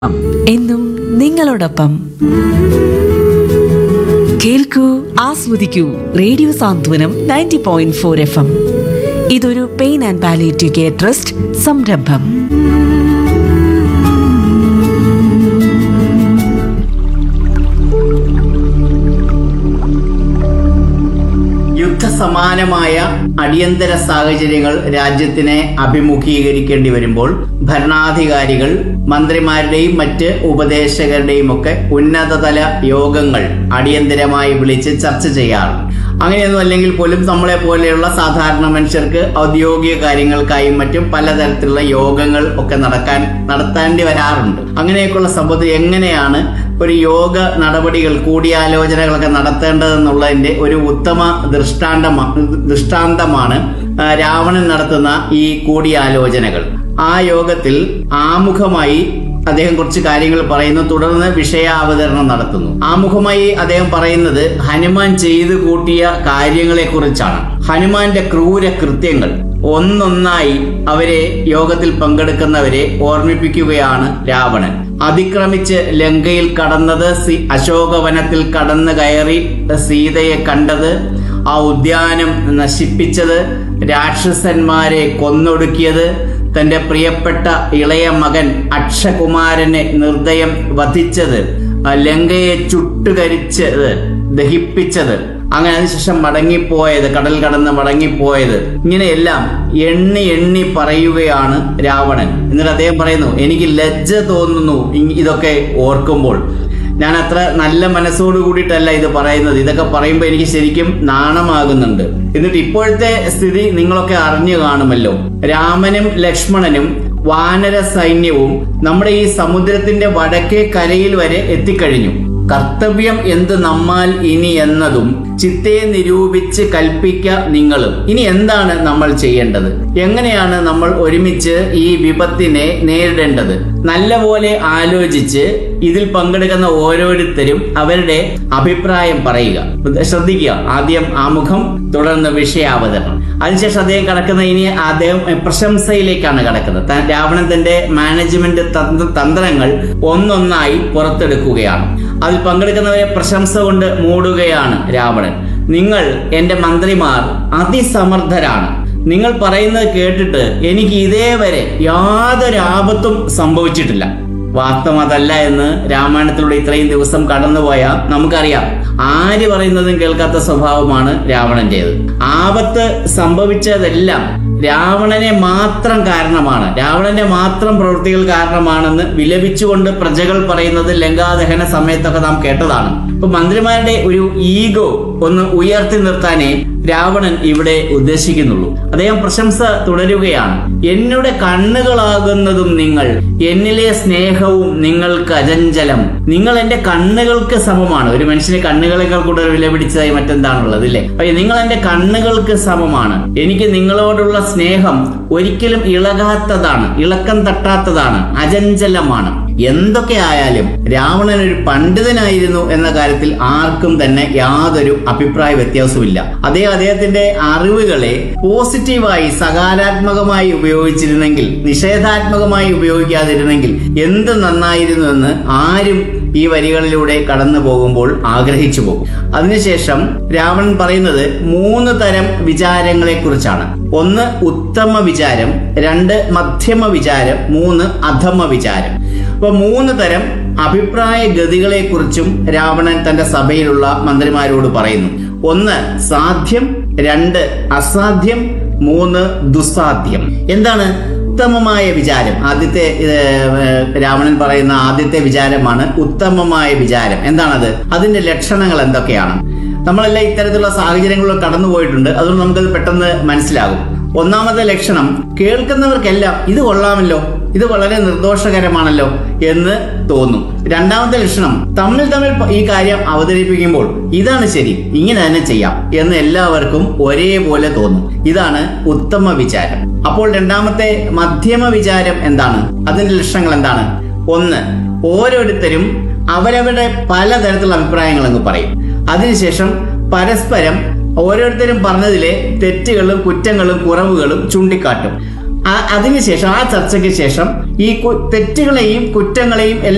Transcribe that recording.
എന്നും നിങ്ങളോടൊപ്പം കേൾക്കൂ ആസ്വദിക്കൂ radio Santhwanam ninety point four F M ഇതൊരു pain and palliative care trust സംരംഭം യുദ്ധസമാനമായ അടിയന്തര സാഹചര്യങ്ങൾ രാജ്യത്തിനെ അഭിമുഖീകരിക്കേണ്ടി വരുമ്പോൾ ഭരണാധികാരികൾ മന്ത്രിമാരുടെയും മറ്റ് ഉപദേശകരുടെയും ഒക്കെ ഉന്നതതല യോഗങ്ങൾ അടിയന്തരമായി വിളിച്ച് ചർച്ച ചെയ്യാറുണ്ട് അങ്ങനെയൊന്നും അല്ലെങ്കിൽ പോലും നമ്മളെ പോലെയുള്ള സാധാരണ മനുഷ്യർക്ക് ഔദ്യോഗിക കാര്യങ്ങൾക്കായും മറ്റും പലതരത്തിലുള്ള യോഗങ്ങൾ ഒക്കെ നടക്കാൻ നടത്തേണ്ടി വരാറുണ്ട് അങ്ങനെയൊക്കെയുള്ള സംഭവത്തിൽ എങ്ങനെയാണ് ഒരു യോഗ നടപടികൾ കൂടിയാലോചനകളൊക്കെ നടത്തേണ്ടതെന്നുള്ളതിന്റെ ഒരു ഉത്തമ ദൃഷ്ടാന്തമാ ദൃഷ്ടാന്തമാണ് ആ, രാവണൻ നടത്തുന്ന ഈ കൂടിയാലോചനകൾ ആ യോഗത്തിൽ ആമുഖമായി അദ്ദേഹം കുറച്ച് കാര്യങ്ങൾ പറയുന്നു തുടർന്ന് വിഷയാവതരണം നടത്തുന്നു ആമുഖമായി അദ്ദേഹം പറയുന്നത് ഹനുമാൻ ചെയ്തു കൂട്ടിയ കാര്യങ്ങളെ കുറിച്ചാണ് ഹനുമാന്റെ ക്രൂര കൃത്യങ്ങൾ ഒന്നൊന്നായി അവരെ യോഗത്തിൽ പങ്കെടുക്കുന്നവരെ ഓർമ്മിപ്പിക്കുകയാണ് രാവണൻ അതിക്രമിച്ച് ലങ്കയിൽ കടന്നത് സി അശോകവനത്തിൽ കടന്നു കയറി സീതയെ കണ്ടത് ആ ഉദ്യാനം നശിപ്പിച്ചത് രാക്ഷസന്മാരെ കൊന്നൊടുക്കിയത് തന്റെ പ്രിയപ്പെട്ട ഇളയ മകൻ അക്ഷകുമാരനെ നിർദ്ദയം വധിച്ചത് ആ ലങ്കയെ ചുട്ടുകരിച്ചത് ദഹിപ്പിച്ചത് അങ്ങനെ അതിനുശേഷം മടങ്ങിപ്പോയത് കടൽ കടന്ന് മടങ്ങിപ്പോയത് ഇങ്ങനെയെല്ലാം എണ്ണി എണ്ണി പറയുകയാണ് രാവണൻ എന്നിട്ട് അദ്ദേഹം പറയുന്നു എനിക്ക് ലജ്ജ തോന്നുന്നു ഇ- ഇതൊക്കെ ഓർക്കുമ്പോൾ ഞാൻ അത്ര നല്ല മനസ്സോട് കൂടിയിട്ടല്ല ഇത് പറയുന്നത് ഇതൊക്കെ പറയുമ്പോൾ എനിക്ക് ശരിക്കും നാണമാകുന്നുണ്ട് എന്നിട്ട് ഇപ്പോഴത്തെ സ്ഥിതി നിങ്ങളൊക്കെ അറിഞ്ഞു കാണുമല്ലോ രാമനും ലക്ഷ്മണനും വാനര സൈന്യവും നമ്മുടെ ഈ സമുദ്രത്തിന്റെ വടക്കേ കരയിൽ വരെ എത്തിക്കഴിഞ്ഞു കർത്തവ്യം എന്ത് നമ്മാൽ ഇനി എന്നതും ചിത്തെ നിരൂപിച്ച് കൽപ്പിക്ക നിങ്ങളും ഇനി എന്താണ് നമ്മൾ ചെയ്യേണ്ടത് എങ്ങനെയാണ് നമ്മൾ ഒരുമിച്ച് ഈ വിപത്തിനെ നേരിടേണ്ടത് നല്ലപോലെ ആലോചിച്ച് ഇതിൽ പങ്കെടുക്കുന്ന ഓരോരുത്തരും അവരുടെ അഭിപ്രായം പറയുക ശ്രദ്ധിക്കുക ആദ്യം ആമുഖം തുടർന്ന് വിഷയാവതരണം അതിനുശേഷം അദ്ദേഹം കടക്കുന്ന ഇനി അദ്ദേഹം പ്രശംസയിലേക്കാണ് കടക്കുന്നത് താൻ- രാവണൻ തന്റെ മാനേജ്മെന്റ് തന്ത്ര- തന്ത്രങ്ങൾ ഒന്നൊന്നായി പുറത്തെടുക്കുകയാണ് അതിൽ പങ്കെടുക്കുന്നവരെ പ്രശംസ കൊണ്ട് മൂടുകയാണ് രാവണൻ നിങ്ങൾ എന്റെ മന്ത്രിമാർ അതിസമർത്ഥരാണ് നിങ്ങൾ പറയുന്നത് കേട്ടിട്ട് എനിക്ക് ഇതേവരെ യാതൊരു ആപത്തും സംഭവിച്ചിട്ടില്ല വാസ്തവം അതല്ല എന്ന് രാമായണത്തിലൂടെ ഇത്രയും ദിവസം കടന്നുപോയ നമുക്കറിയാം ആര് പറയുന്നതും കേൾക്കാത്ത സ്വഭാവമാണ് രാവണന്റേത് ആപത്ത് സംഭവിച്ചതെല്ലാം രാവണനെ മാത്രം കാരണമാണ് രാവണന്റെ മാത്രം പ്രവൃത്തികൾ കാരണമാണെന്ന് വിലപിച്ചുകൊണ്ട് പ്രജകൾ പറയുന്നത് ലങ്കാദഹന സമയത്തൊക്കെ നാം കേട്ടതാണ് ഇപ്പൊ മന്ത്രിമാരുടെ ഒരു ഈഗോ ഒന്ന് ഉയർത്തി നിർത്താനേ രാവണൻ ഇവിടെ ഉദ്ദേശിക്കുന്നുള്ളൂ അദ്ദേഹം പ്രശംസ തുടരുകയാണ് എന്നുടെ കണ്ണുകളാകുന്നതും നിങ്ങൾ എന്നിലെ സ്നേഹവും നിങ്ങൾക്ക് അജഞ്ചലം നിങ്ങൾ എന്റെ കണ്ണുകൾക്ക് സമമാണ് ഒരു മനുഷ്യന് കണ്ണുകളെക്കാൾ കൂടുതൽ വില പിടിച്ചതായി മറ്റെന്താണുള്ളത് ഇല്ലേ അപ്പൊ നിങ്ങൾ എന്റെ കണ്ണുകൾക്ക് സമമാണ് എനിക്ക് നിങ്ങളോടുള്ള സ്നേഹം ഒരിക്കലും ഇളകാത്തതാണ് ഇളക്കം തട്ടാത്തതാണ് അജഞ്ചലമാണ് എന്തൊക്കെ ആയാലും രാവണൻ ഒരു പണ്ഡിതനായിരുന്നു എന്ന കാര്യത്തിൽ ആർക്കും തന്നെ യാതൊരു അഭിപ്രായ വ്യത്യാസവുമില്ല അദ്ദേഹം അദ്ദേഹത്തിന്റെ അറിവുകളെ പോസിറ്റീവായി സകാരാത്മകമായി ഉപയോഗിച്ചിരുന്നെങ്കിൽ നിഷേധാത്മകമായി ഉപയോഗിക്കാതിരുന്നെങ്കിൽ എന്ത് നന്നായിരുന്നു എന്ന് ആരും ഈ വരികളിലൂടെ കടന്നു പോകുമ്പോൾ ആഗ്രഹിച്ചു പോകും അതിനുശേഷം രാവണൻ പറയുന്നത് മൂന്ന് തരം വിചാരങ്ങളെ കുറിച്ചാണ് ഒന്ന് ഉത്തമ വിചാരം രണ്ട് മധ്യമ വിചാരം മൂന്ന് അധമ വിചാരം അപ്പൊ മൂന്ന് തരം അഭിപ്രായ ഗതികളെ കുറിച്ചും രാവണൻ തന്റെ സഭയിലുള്ള മന്ത്രിമാരോട് പറയുന്നു ഒന്ന് സാധ്യം രണ്ട് അസാധ്യം മൂന്ന് ദുസ്സാധ്യം എന്താണ് ഉത്തമമായ വിചാരം ആദ്യത്തെ ഏർ, രാവണൻ പറയുന്ന ആദ്യത്തെ വിചാരമാണ് ഉത്തമമായ വിചാരം എന്താണത് അതിന്റെ ലക്ഷണങ്ങൾ എന്തൊക്കെയാണ് നമ്മളെല്ലാം ഇത്തരത്തിലുള്ള സാഹചര്യങ്ങളിൽ കടന്നുപോയിട്ടുണ്ട് അതുകൊണ്ട് നമുക്കത് പെട്ടെന്ന് മനസ്സിലാകും ഒന്നാമത്തെ ലക്ഷണം കേൾക്കുന്നവർക്കെല്ലാം ഇത് കൊള്ളാമല്ലോ ഇത് വളരെ നിർദോഷകരമാണല്ലോ എന്ന് തോന്നും രണ്ടാമത്തെ ലക്ഷണം തമ്മിൽ തമ്മിൽ ഈ കാര്യം അവതരിപ്പിക്കുമ്പോൾ ഇതാണ് ശരി ഇങ്ങനെ തന്നെ ചെയ്യാം എന്ന് എല്ലാവർക്കും ഒരേപോലെ തോന്നും ഇതാണ് ഉത്തമ വിചാരം അപ്പോൾ രണ്ടാമത്തെ മധ്യമ വിചാരം എന്താണ് അതിന്റെ ലക്ഷണങ്ങൾ എന്താണ് ഒന്ന് ഓരോരുത്തരും അവരവരുടെ പലതരത്തിലുള്ള അഭിപ്രായങ്ങൾ അങ്ങ് പറയും അതിനുശേഷം പരസ്പരം ഓരോരുത്തരും പറഞ്ഞതിലെ തെറ്റുകളും കുറ്റങ്ങളും കുറവുകളും ചൂണ്ടിക്കാട്ടും ആ- അതിനുശേഷം ആ ചർച്ചയ്ക്ക് ശേഷം ഈ കു- തെറ്റുകളെയും കുറ്റങ്ങളെയും എല്ലാം